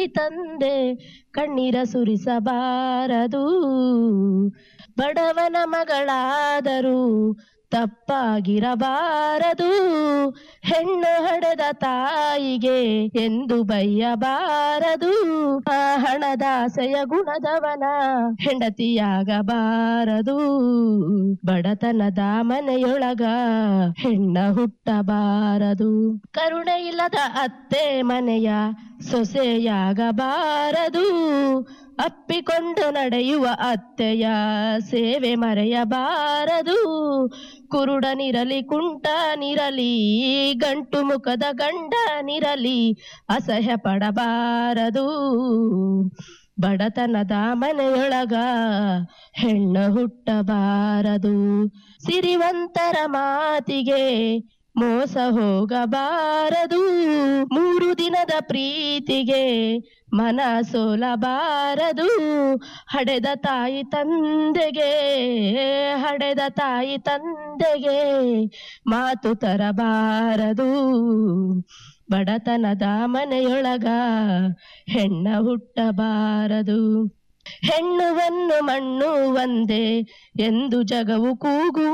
ತಂದೆ ಕಣ್ಣೀರ ಸುರಿಸಬಾರದು ಬಡವನ ಮಗಳಾದರೂ ತಪ್ಪಾಗಿರಬಾರದು ಹೆಣ್ಣು ಹಡೆದ ತಾಯಿಗೆ ಎಂದು ಬೈಯಬಾರದು ಆ ಹಣದಾಸೆಯ ಗುಣದವನ ಹೆಂಡತಿಯಾಗಬಾರದು ಬಡತನದ ಮನೆಯೊಳಗ ಹೆಣ್ಣ ಹುಟ್ಟಬಾರದು ಕರುಣೆ ಇಲ್ಲದ ಅತ್ತೆ ಮನೆಯ ಸೊಸೆಯಾಗಬಾರದು ಅಪ್ಪಿಕೊಂಡು ನಡೆಯುವ ಅತ್ತೆಯ ಸೇವೆ ಮರೆಯಬಾರದು ಕುರುಡನಿರಲಿ ಕುಂಟನಿರಲಿ ಗಂಟು ಮುಖದ ಗಂಡನಿರಲಿ ಅಸಹ್ಯ ಪಡಬಾರದು ಬಡತನದ ಮನೆಯೊಳಗ ಹೆಣ್ಣು ಹುಟ್ಟಬಾರದು ಸಿರಿವಂತರ ಮಾತಿಗೆ ಮೋಸ ಹೋಗಬಾರದು ಮೂರು ದಿನದ ಪ್ರೀತಿಗೆ ಮನ ಸೋಲಬಾರದು ಹಡೆದ ತಾಯಿ ತಂದೆಗೆ ಹಡೆದ ತಾಯಿ ತಂದೆಗೆ ಮಾತು ತರಬಾರದು ಬಡತನದ ಮನೆಯೊಳಗ ಹೆಣ್ಣ ಹುಟ್ಟಬಾರದು ಹೆಣ್ಣುವನ್ನು ಮಣ್ಣು ಒಂದೇ ಎಂದು ಜಗವು ಕೂಗು